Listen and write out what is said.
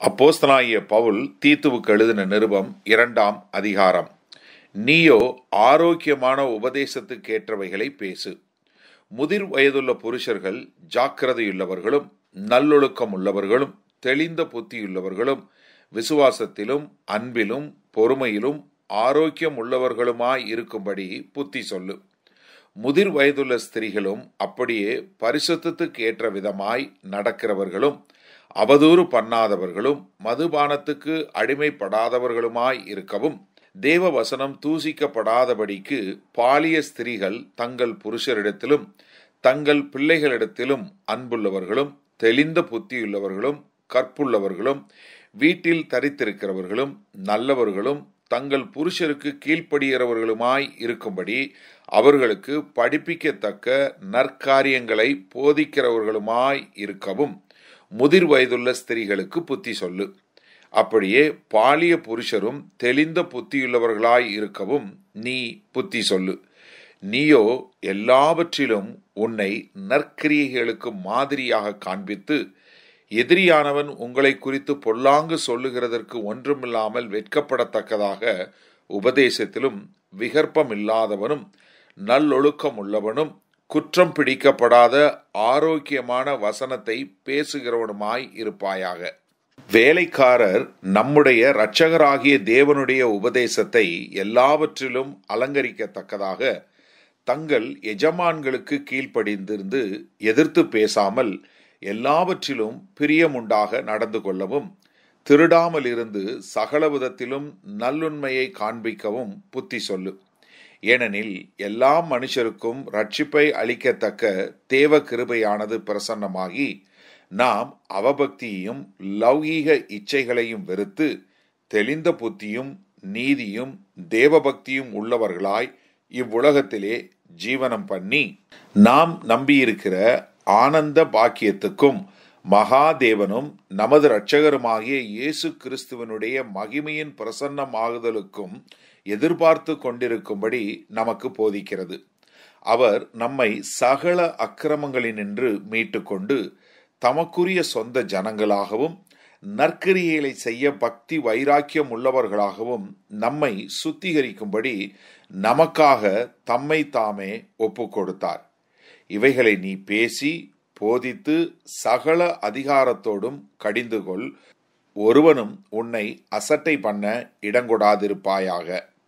அப்போஸ்தலாகிய பவுல் தீத்துவுக்கு எழுதின நிருபம் இரண்டாம் அதிகாரம் நீயோ ஆரோக்கியமான உபதேசத்துக்கேற்றவைகளை பேசு முதிர் வயதுள்ள புருஷர்கள் ஜாக்கிரதையுள்ளவர்களும் நல்லொழுக்கம் உள்ளவர்களும் தெளிந்த புத்தியுள்ளவர்களும் விசுவாசத்திலும் அன்பிலும் பொறுமையிலும் ஆரோக்கியம் உள்ளவர்களுமாய் இருக்கும்படி புத்தி சொல்லு முதிர் வயதுள்ள ஸ்திரீகளும் அப்படியே பரிசுத்தத்துக்கு ஏற்ற விதமாய் நடக்கிறவர்களும் அவதூறு பண்ணாதவர்களும் மதுபானத்துக்கு அடிமைப்படாதவர்களுமாய் இருக்கவும் தேவ வசனம் தூசிக்கப்படாதபடிக்கு பாலிய ஸ்திரீகள் தங்கள் புருஷரிடத்திலும் தங்கள் பிள்ளைகளிடத்திலும் அன்புள்ளவர்களும் தெளிந்த புத்தியுள்ளவர்களும் கற்புள்ளவர்களும் வீட்டில் தரித்திருக்கிறவர்களும் நல்லவர்களும் தங்கள் புருஷருக்கு கீழ்ப்படுகிறவர்களுமாய் இருக்கும்படி அவர்களுக்கு படிப்பிக்கத்தக்க நற்காரியங்களை போதிக்கிறவர்களுமாய் இருக்கவும் முதிர் வயதுள்ள ஸ்திரீகளுக்கு புத்தி சொல்லு அப்படியே பாலிய புருஷரும் தெளிந்த புத்தியுள்ளவர்களாய் இருக்கவும் நீ புத்தி சொல்லு நீயோ எல்லாவற்றிலும் உன்னை நற்கிரியைகளுக்கு மாதிரியாக காண்பித்து எதிரியானவன் உங்களை குறித்து பொல்லாங்கு சொல்லுகிறதற்கு ஒன்றுமில்லாமல் வெட்கப்படத்தக்கதாக உபதேசத்திலும் விகற்பமில்லாதவனும் நல்லொழுக்கம் உள்ளவனும் குற்றம் பிடிக்கப்படாத ஆரோக்கியமான வசனத்தை பேசுகிறவனுமாய் இருப்பாயாக வேலைக்காரர் நம்முடைய இரட்சகராகிய தேவனுடைய உபதேசத்தை எல்லாவற்றிலும் அலங்கரிக்கத்தக்கதாக தங்கள் எஜமான்களுக்கு கீழ்ப்படிந்திருந்து எதிர்த்து பேசாமல் எல்லாவற்றிலும் பிரியமுண்டாக நடந்து கொள்ளவும் திருடாமல் இருந்து சகல விதத்திலும் நல்லுண்மையை காண்பிக்கவும் புத்தி சொல்லு ஏனெனில் எல்லா மனுஷருக்கும் ரட்சிப்பை அளிக்கத்தக்க தேவ கிருபையானது பிரசன்னமாகி நாம் அவபக்தியையும் லௌகீக இச்சைகளையும் வெறுத்து தெளிந்த புத்தியும் நீதியும் தேவபக்தியும் உள்ளவர்களாய் இவ்வுலகத்திலே ஜீவனம் பண்ணி நாம் நம்பியிருக்கிற ஆனந்த பாக்கியத்துக்கும் மகாதேவனும் நமது இரட்சகருமாகிய இயேசு கிறிஸ்துவனுடைய மகிமையின் பிரசன்னமாகுதலுக்கும் எதிர்பார்த்து கொண்டிருக்கும்படி நமக்கு போதிக்கிறது அவர் நம்மை சகல அக்கிரமங்களினின்று மீட்டுக்கொண்டு தமக்குரிய சொந்த ஜனங்களாகவும் நற்கிரியைகளை செய்ய பக்தி வைராக்கியம் உள்ளவர்களாகவும் நம்மை சுத்திகரிக்கும்படி நமக்காக தம்மை தாமே ஒப்பு கொடுத்தார் இவைகளை நீ பேசி போதித்து சகல அதிகாரத்தோடும் கடிந்துகொள் ஒருவனும் உன்னை அசட்டை பண்ண இடங்கொடாதிருப்பாயாக